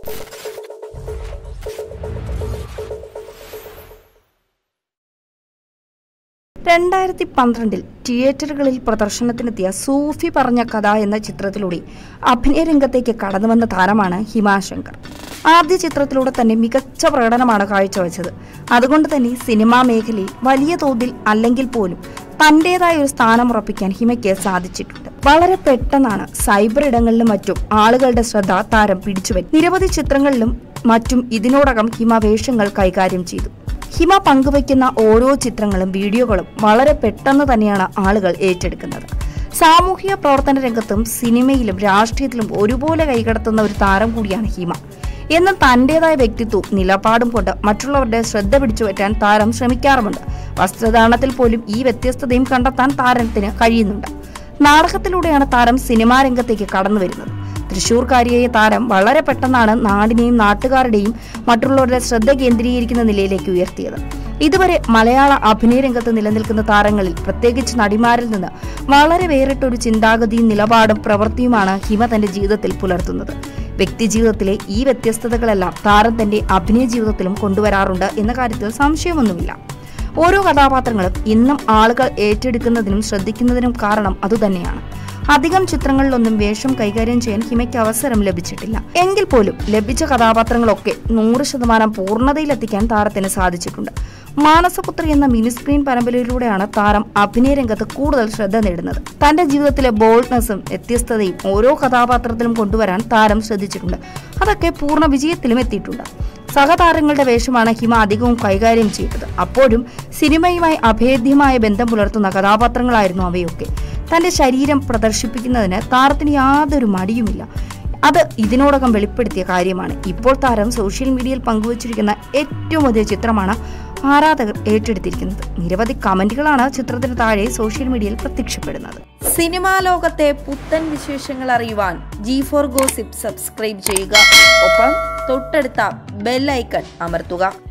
രണ്ടായിരത്തി പന്ത്രണ്ടിൽ തിയേറ്ററുകളിൽ പ്രദർശനത്തിനെത്തിയ സൂഫി പറഞ്ഞ കഥ എന്ന ചിത്രത്തിലൂടെ അഭിനയ രംഗത്തേക്ക് കടന്നുവന്ന താരമാണ് ഹിമാശങ്കർ ആദ്യ ചിത്രത്തിലൂടെ തന്നെ മികച്ച പ്രകടനമാണ് കാഴ്ചവെച്ചത് അതുകൊണ്ട് തന്നെ സിനിമാ മേഖലയിൽ വലിയ തോതിൽ അല്ലെങ്കിൽ പോലും തന്റേതായ ഒരു സ്ഥാനം ഉറപ്പിക്കാൻ ഹിമയ്ക്ക് സാധിച്ചിട്ടുണ്ട് വളരെ പെട്ടെന്നാണ് സൈബർ ഇടങ്ങളിലും മറ്റും ആളുകളുടെ ശ്രദ്ധ താരം പിടിച്ചുവരും നിരവധി ചിത്രങ്ങളിലും മറ്റും ഇതിനോടകം ഹിമ വേഷങ്ങൾ കൈകാര്യം ചെയ്തു ഹിമ പങ്കുവയ്ക്കുന്ന ഓരോ ചിത്രങ്ങളും വീഡിയോകളും വളരെ പെട്ടെന്ന് തന്നെയാണ് ആളുകൾ ഏറ്റെടുക്കുന്നത് സാമൂഹിക പ്രവർത്തന രംഗത്തും സിനിമയിലും രാഷ്ട്രീയത്തിലും ഒരുപോലെ കൈകടത്തുന്ന ഒരു താരം കൂടിയാണ് ഹിമ എന്നാൽ തന്റേതായ വ്യക്തിത്വവും നിലപാടും കൊണ്ട് മറ്റുള്ളവരുടെ ശ്രദ്ധ പിടിച്ചുപറ്റാൻ താരം ശ്രമിക്കാറുമുണ്ട് വസ്ത്രധാരണത്തിൽ പോലും ഈ വ്യത്യസ്തതയും കണ്ടെത്താൻ താരത്തിന് കഴിയുന്നുണ്ട് നാടകത്തിലൂടെയാണ് താരം സിനിമാ രംഗത്തേക്ക് കടന്നു വരുന്നത് തൃശൂർക്കാരിയായ താരം വളരെ പെട്ടെന്നാണ് നാടിനെയും നാട്ടുകാരുടെയും മറ്റുള്ളവരുടെ ശ്രദ്ധ കേന്ദ്രീകരിക്കുന്ന നിലയിലേക്ക് ഉയർത്തിയത് ഇതുവരെ മലയാള അഭിനയ രംഗത്ത് നിലനിൽക്കുന്ന താരങ്ങളിൽ പ്രത്യേകിച്ച് നടിമാരിൽ നിന്ന് വളരെ വേറിട്ട ഒരു ചിന്താഗതിയും നിലപാടും പ്രവൃത്തിയുമാണ് ഹിമ തന്റെ ജീവിതത്തിൽ പുലർത്തുന്നത് വ്യക്തി ജീവിതത്തിലെ ഈ വ്യത്യസ്തതകളെല്ലാം താരം തന്റെ അഭിനയ ജീവിതത്തിലും കൊണ്ടുവരാറുണ്ട് എന്ന കാര്യത്തിൽ സംശയമൊന്നുമില്ല ഓരോ കഥാപാത്രങ്ങളും ഇന്നും ആളുകൾ ഏറ്റെടുക്കുന്നതിനും ശ്രദ്ധിക്കുന്നതിനും കാരണം അതുതന്നെയാണ് അധികം ചിത്രങ്ങളിലൊന്നും വേഷം കൈകാര്യം ചെയ്യാൻ ഹിമയ്ക്ക് അവസരം ലഭിച്ചിട്ടില്ല എങ്കിൽ പോലും ലഭിച്ച കഥാപാത്രങ്ങളൊക്കെ നൂറ് ശതമാനം പൂർണ്ണതയിലെത്തിക്കാൻ താരത്തിന് സാധിച്ചിട്ടുണ്ട് മാനസപുത്രി എന്ന മിനി സ്ക്രീൻ പരമ്പരയിലൂടെയാണ് താരം അഭിനയ രംഗത്ത് കൂടുതൽ ശ്രദ്ധ നേടുന്നത് തന്റെ ജീവിതത്തിലെ ബോൾഡ്നെസ്സും വ്യത്യസ്തതയും ഓരോ കഥാപാത്രത്തിലും കൊണ്ടുവരാൻ താരം ശ്രദ്ധിച്ചിട്ടുണ്ട് അതൊക്കെ പൂർണ്ണ വിജയത്തിലും എത്തിയിട്ടുണ്ട് സഹതാരങ്ങളുടെ വേഷമാണ് ഹിമ അധികവും കൈകാര്യം ചെയ്തത് അപ്പോഴും സിനിമയുമായി അഭേദ്യമായ ബന്ധം പുലർത്തുന്ന കഥാപാത്രങ്ങളായിരുന്നു അവയൊക്കെ തന്റെ ശരീരം പ്രദർശിപ്പിക്കുന്നതിന് താരത്തിന് യാതൊരു മടിയുമില്ല അത് ഇതിനോടകം വെളിപ്പെടുത്തിയ കാര്യമാണ് ഇപ്പോൾ താരം സോഷ്യൽ മീഡിയയിൽ പങ്കുവച്ചിരിക്കുന്ന ഏറ്റവും വലിയ ചിത്രമാണ് ആരാധകർ ഏറ്റെടുത്തിരിക്കുന്നത് നിരവധി കമന്റുകളാണ് ചിത്രത്തിന് താഴെ സോഷ്യൽ മീഡിയയിൽ പ്രത്യക്ഷപ്പെടുന്നത് സിനിമാ ലോകത്തെ പുത്തൻ വിശേഷങ്ങൾ അറിയുവാൻ ജി ഫോർ ഗോസിപ്പ് സബ്സ്ക്രൈബ് ചെയ്യുക ഒപ്പം തൊട്ടടുത്ത ബെൽ ഐക്കൺ അമർത്തുക